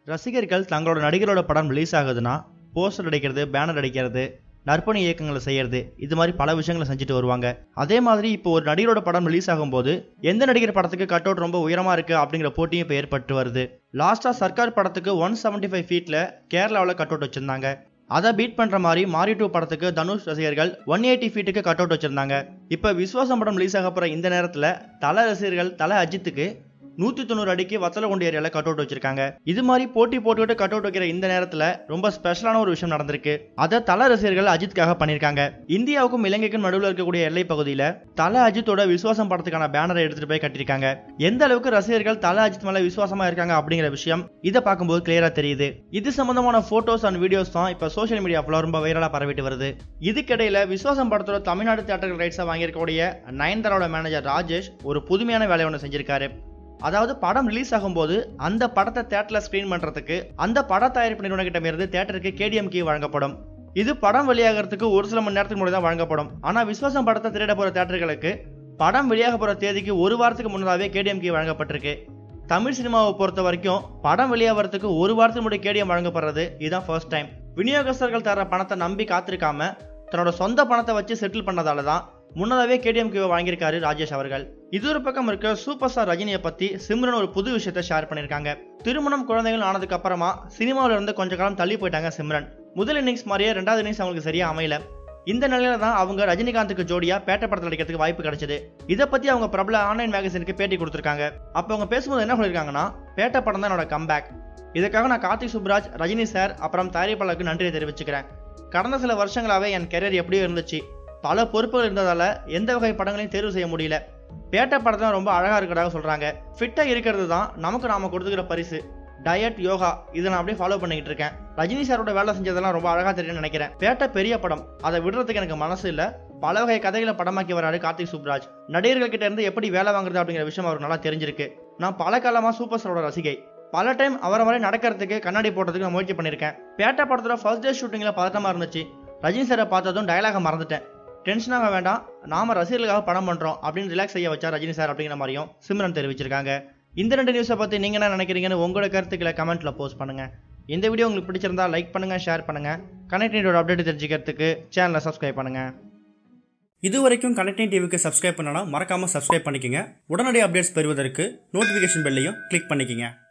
ரசிகர்கள் தங்களோட நடிகரோட படம் ரிலீஸ் ஆகுதுன்னா போஸ்டர் அடிக்கிறது பேனர் அடிக்கிறது நற்பணி இயக்கங்களை செய்யறது இது மாதிரி பல விஷயங்களை செஞ்சுட்டு வருவாங்க அதே மாதிரி இப்போ ஒரு நடிகரோட படம் ரிலீஸ் ஆகும்போது எந்த நடிகர் படத்துக்கு கட் அவுட் ரொம்ப உயரமா இருக்கு அப்படிங்கிற போட்டியும் இப்போ ஏற்பட்டு வருது லாஸ்டா சர்க்கார் படத்துக்கு ஒன் செவன்டி ஃபைவ் ஃபீட்ல கேரளாவில் கட் அவுட் வச்சிருந்தாங்க அதை பீட் பண்ற மாதிரி மாரி டூ படத்துக்கு தனுஷ் ரசிகர்கள் ஒன் எயிட்டி ஃபீட்டுக்கு கட் அவுட் வச்சிருந்தாங்க இப்போ விஸ்வாசம் படம் ரிலீஸ் ஆக போற இந்த நேரத்தில் தல ரசிகர்கள் தல அஜித்துக்கு நூத்தி தொண்ணூறு அடிக்கு வத்தலகுண்டு ஏரியால கட் அவுட் வச்சிருக்காங்க இது மாதிரி போட்டி போட்டுக்கிட்டு கட் அவுட் வைக்கிற இந்த நேரத்துல ரொம்ப ஸ்பெஷலான ஒரு விஷயம் நடந்திருக்கு அதை தல ரசிகர்கள் அஜித்காக பண்ணிருக்காங்க இந்தியாவுக்கும் இலங்கைக்கும் நடுவில் இருக்கக்கூடிய எல்லை பகுதியில தல அஜித்தோட விசுவாசம் படத்துக்கான பேனரை எடுத்துட்டு போய் கட்டிருக்காங்க எந்த அளவுக்கு ரசிகர்கள் தல அஜித் மேல விசுவாசமா இருக்காங்க அப்படிங்கிற விஷயம் இதை பார்க்கும்போது கிளியரா தெரியுது இது சம்பந்தமான போட்டோஸ் அண்ட் வீடியோஸ் தான் இப்ப சோஷியல் மீடியா ஃபுல்லா ரொம்ப வைரலா பரவிட்டு வருது இதுக்கிடையில விசுவாசம் படத்தோட தமிழ்நாடு தியேட்டர் ரைட்ஸை வாங்கியிருக்கக்கூடிய நயன்தாரோட மேனேஜர் ராஜேஷ் ஒரு புதுமையான வேலையை ஒன்று செஞ்சிருக்காரு அதாவது படம் ரிலீஸ் ஆகும்போது அந்த படத்தை தேட்டரில் ஸ்க்ரீன் பண்ணுறதுக்கு அந்த பட தயாரிப்பு நிறுவனக்கிட்ட இருந்து தேட்டருக்கு கேடிஎம் கீ வழங்கப்படும் இது படம் வெளியாகிறதுக்கு ஒரு சில மணி நேரத்துக்கு முன்னாடி தான் வழங்கப்படும் ஆனால் விஸ்வாசம் படத்தை திரையிட போகிற தேட்டர்களுக்கு படம் வெளியாக போகிற தேதிக்கு ஒரு வாரத்துக்கு முன்னதாகவே கேடிஎம் கீ வழங்கப்பட்டிருக்கு தமிழ் சினிமாவை பொறுத்த வரைக்கும் படம் வெளியாகிறதுக்கு ஒரு வாரத்துக்கு முன்னாடி கேடிஎம் வழங்கப்படுறது இதுதான் ஃபர்ஸ்ட் டைம் விநியோகஸ்தர்கள் தர பணத்தை நம்பி காத்திருக்காம தன்னோட சொந்த பணத்தை வச்சு செட்டில் பண்ணதால தான் முன்னதாகவே கேடிஎம் கியூ வாங்கியிருக்காரு ராஜேஷ் அவர்கள் இது ஒரு பக்கம் இருக்க சூப்பர் ஸ்டார் ரஜினியை பத்தி சிம்ரன் ஒரு புது விஷயத்தை ஷேர் பண்ணியிருக்காங்க திருமணம் குழந்தைகள் ஆனதுக்கு அப்புறமா சினிமாவில இருந்து கொஞ்ச காலம் தள்ளி போயிட்டாங்க சிம்ரன் முதல் இன்னிங்ஸ் மாதிரியே ரெண்டாவது இன்னிங்ஸ் அவங்களுக்கு சரியா அமையல இந்த நிலையில தான் அவங்க ரஜினிகாந்துக்கு ஜோடியா பேட்டை படத்தில் நடிக்கிறதுக்கு வாய்ப்பு கிடைச்சது இதை பத்தி அவங்க பிரபல ஆன்லைன் மேகசினுக்கு பேட்டி கொடுத்திருக்காங்க அப்போ அவங்க பேசும்போது என்ன சொல்லியிருக்காங்கன்னா பேட்டை படம் தான் என்னோட கம்பேக் இதுக்காக நான் கார்த்திக் சுப்ராஜ் ரஜினி சார் அப்புறம் தயாரிப்பாளருக்கு நன்றியை தெரிவிச்சுக்கிறேன் கடந்த சில வருஷங்களாவே என் கெரியர் எப்படியோ இருந்துச்சு பல பொறுப்புகள் இருந்ததால எந்த வகை படங்களையும் தேர்வு செய்ய முடியல பேட்டை படத்தை ரொம்ப அழகா இருக்கிறதாக சொல்றாங்க ஃபிட்டா இருக்கிறது தான் நமக்கு நாம கொடுத்துக்கிற பரிசு டயட் யோகா இதை நான் அப்படியே ஃபாலோ பண்ணிக்கிட்டு இருக்கேன் ரஜினி சாரோட வேலை செஞ்சதெல்லாம் ரொம்ப அழகா தெரியும்னு நினைக்கிறேன் பேட்டை பெரிய படம் அதை விடுறதுக்கு எனக்கு மனசு இல்ல பல வகை கதைகளை படமாக்கி வராரு கார்த்திக் சுப்ராஜ் நடிகர்கள் கிட்ட இருந்து எப்படி வேலை வாங்குறது அப்படிங்கிற விஷயம் அவருக்கு நல்லா தெரிஞ்சிருக்கு நான் பல காலமா சூப்பர் ஸ்டாரோட ரசிகை பல டைம் அவரை மாதிரி நடக்கிறதுக்கு கண்ணாடி போடுறதுக்கு நான் முயற்சி பண்ணியிருக்கேன் பேட்டை படத்தோட ஃபர்ஸ்ட் டே ஷூட்டிங்ல பதட்டமா இருந்துச்சு ரஜினி சாரை பார்த்ததும் டயலாக மறந்துட்டேன் டென்ஷனாக வேண்டாம் நாம ரசிகர்களுக்காக படம் பண்றோம் அப்படின்னு ரிலாக்ஸ் செய்ய வச்சா ரஜினி சார் அப்படிங்கிற மாதிரியும் சிம்ரன் தெரிவிச்சிருக்காங்க இந்த ரெண்டு நியூஸை பத்தி நீங்க என்ன நினைக்கிறீங்கன்னு உங்களோட கருத்துக்களை கமெண்ட்ல போஸ்ட் பண்ணுங்க இந்த வீடியோ உங்களுக்கு பிடிச்சிருந்தா லைக் பண்ணுங்க ஷேர் பண்ணுங்க கனெக்டினோட அப்டேட் தெரிஞ்சுக்கிறதுக்கு சேனலை சப்ஸ்கிரைப் பண்ணுங்க இது வரைக்கும் கனெக்டிங் டிவிக்கு சப்ஸ்கிரைப் பண்ணனா மறக்காம சப்ஸ்கிரைப் பண்ணிக்கங்க உடனடி அப்டேட்ஸ் பெறுவதற்கு நோட்டிஃபிகேஷன் பெல்லையும் கிளிக் பண்ணிக்கங்க